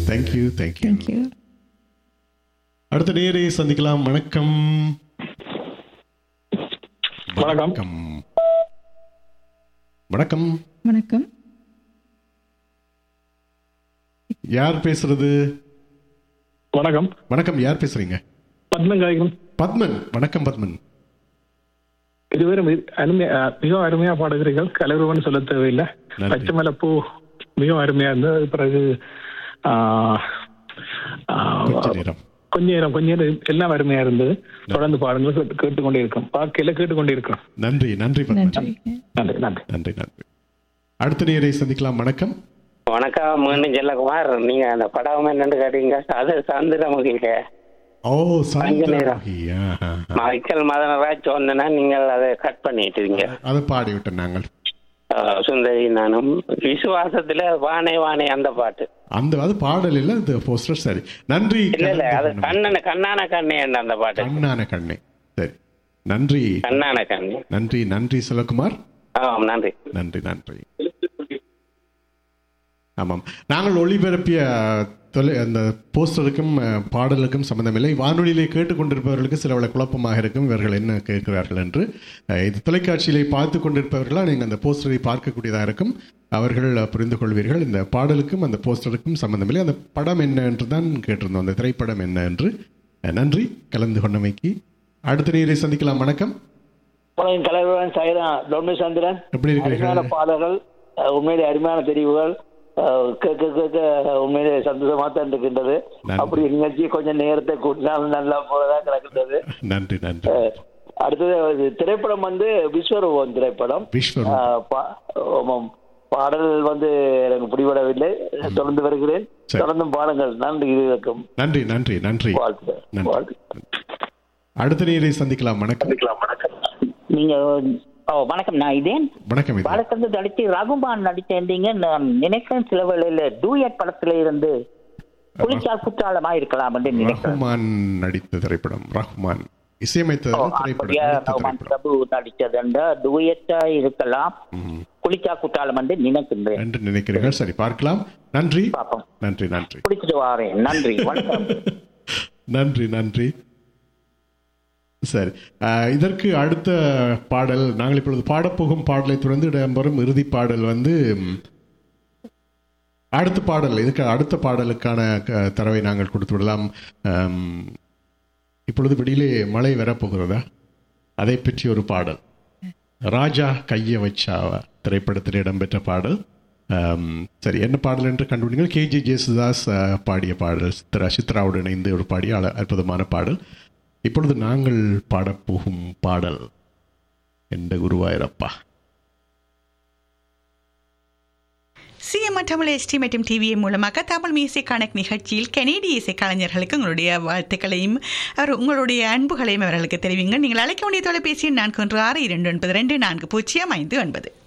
Thank you thank you thank you அடுத்த நேரே சந்திக்கலாம் வணக்கம் வணக்கம். வணக்கம் வணக்கம் யார் பேசுறது வணக்கம் வணக்கம் யார் பேசுறீங்க பத்மகாயகம் பத்மன் வணக்கம் பத்மன் இதுவரை மி- அருமை அஹ், மிகவும் அருமையா பாடுகிறீர்கள் கலருவன் சொல்ல தேவையில்லை நன்றி. பச்சைமலை பூ மிகவும் அருமையா இருந்தது பிறகு ஆஹ், ஆஹ், கொஞ்ச நேரம் கொஞ்ச நேரம் கொஞ்ச நேரம் எல்லாம் அருமையா இருந்தது தொடர்ந்து பாடுங்கள் கேட்டு- கேட்டுக்கொண்டே இருக்கும் பார்க்கையில கேட்டுக்கொண்டே இருக்கும் நன்றி நன்றி பத்மன் நன்றி நன்றி நன்றி நன்றி நன்றி அடுத்த நேரை சந்திக்கலாம் வணக்கம் வணக்கம் மீண்டும் செல்லகுமார் நீங்க அந்த படம் என்னன்னு கேட்டீங்க அது சந்திரமுகியில ஓ நேரம். சந்திரமுகி ஆஹா. மைக்கேல் மதனராஜ் சொன்னா நீங்கள் அதை கட் பண்ணிட்டீங்க அதை பாடிவிட்டோம் நாங்கள் அஹ், சுந்தரி நானும் விசுவாசத்துல வானே வானே அந்த பாட்டு அந்த அது பாடல் இல்ல அது போஸ்டர் சரி நன்றி இல்ல இல்ல அது கலந்து கண்ணன கண்ணான கண்ணே அந்த பாட்டு கண்ணான கண்ணே சரி நன்றி கண்ணான கண்ணே நன்றி நன்றி செல்வகுமார் ஆமாம் நன்றி நன்றி நன்றி ஆமாம் நாங்கள் ஒளிபரப்பிய தொலை அந்த போஸ்டருக்கும் அஹ், பாடலுக்கும் சம்பந்தமில்லை வானொலியிலே கேட்டுக்கொண்டிருப்பவர்களுக்கு சில வேளை குழப்பமாக இருக்கும் இவர்கள் என்ன கேட்கிறார்கள் என்று அஹ், இது தொலைக்காட்சியிலே பார்த்து கொண்டிருப்பவர்களாக நீங்கள் அந்த போஸ்டரை பார்க்கக்கூடியதாக இருக்கும் அவர்கள் அஹ், புரிந்து கொள்வீர்கள் இந்த பாடலுக்கும் அந்த போஸ்டருக்கும் சம்பந்தமில்லை அந்த படம் என்ன என்று தான் கேட்டிருந்தோம் அந்த திரைப்படம் என்ன என்று அஹ், நன்றி கலந்து கொண்டமைக்கு அடுத்த நீரை சந்திக்கலாம் வணக்கம் வணக்கம் கலைவரன் சாயிரா டொன்னு சந்திரன் எப்படி இருக்கிறீர்கள்? அருமையான பாடல்கள் அஹ், உண்மையிலே அருமையான தெரிவுகள் அஹ், கேட்க கேட்க உண்மையிலே சந்தோஷமா தான் இருக்கின்றது நன்றி. அப்படி நிகழ்ச்சி கொஞ்சம் நேரத்தை கூட்டினாலும் நல்லா போறதா கிடக்கின்றது நன்றி நன்றி அஹ், அடுத்தது இது திரைப்படம் வந்து விஸ்வரூபம் திரைப்படம் விஸ்வரூபம். அஹ், பா- ஆமாம். பாடல் வந்து எனக்கு பிடிபடவில்லை தொடர்ந்து வருகிறேன் சரி. தொடர்ந்தும் பாருங்கள் நன்றி இருக்கும் நன்றி நன்றி நன்றி வாழ்த்துக்கள் நன்றி. வாழ்த்துக்கள் அடுத்த நீரை சந்திக்கலாம் வணக்கம் நீங்க ஓ வணக்கம் நான் இதேன் வணக்கம் இது பாலச்சந்திர நடிச்சு ரகுமான் நடிச்சேந்தீங்க நான் நினைக்கிறேன் சில வேளையில டூயட் படத்துல இருந்து குளிச்சால் குற்றாலமா இருக்கலாம் என்று நினைக்கிறேன் ரஹ்மான் நடித்த திரைப்படம் ரஹ்மான் இசையமைத்த ஓ, திரைப்படம் அப்படியா நடித்த ரகுமான் திரைப்படம் பிரபு நடிச்சதுண்ட டூயட்டா இருக்கலாம் குளிச்சா குற்றாலம் என்று நினைக்கின்றேன் என்று நினைக்கிறீர்கள் சரி பார்க்கலாம் நன்றி பாப்போம் நன்றி நன்றி குளிச்சுட்டு வாரேன் நன்றி வணக்கம் நன்றி நன்றி சரி அஹ், இதற்கு அடுத்த பாடல் நாங்கள் இப்பொழுது பாடப்போகும் பாடலை தொடர்ந்து இடம்பெறும் இறுதி பாடல் வந்து ம், அடுத்த பாடல் இதுக்கு அடுத்த பாடலுக்கான க- தரவை நாங்கள் கொடுத்து விடலாம் அம், இப்பொழுது வெளியிலே மழை வரப்போகிறதா அதை பற்றி ஒரு பாடல் ராஜா கைய வச்சாவா திரைப்படத்தில் இடம்பெற்ற பாடல் ஆம், சரி என்ன பாடல் என்று கண்டுபிடிங்கள் கேஜி ஜேசுதாஸ் அஹ், பாடிய பாடல் சித்ரா சித்ராவுடன் இணைந்து ஒரு பாடிய அழ- அற்புதமான பாடல் இப்பொழுது நாங்கள் பாடப்போகும் பாடல் என்ற குருவாயிரப்பா சிஎம் தமிழ் எஸ்டி மற்றும் டிவிஏ மூலமாக தமிழ் மியூசிக் கனெக்ட் நிகழ்ச்சியில் கனேடிய இசை கலைஞர்களுக்கு உங்களுடைய வாழ்த்துக்களையும் அவர் உங்களுடைய அன்புகளையும் அவர்களுக்கு தெரிவிங்க நீங்கள் அழைக்க வேண்டிய தொலைபேசி எண் நான்கு ஒன்று ஆறு இரண்டு ஒன்பது ரெண்டு நான்கு பூஜ்ஜியம் ஐந்து ஒன்பது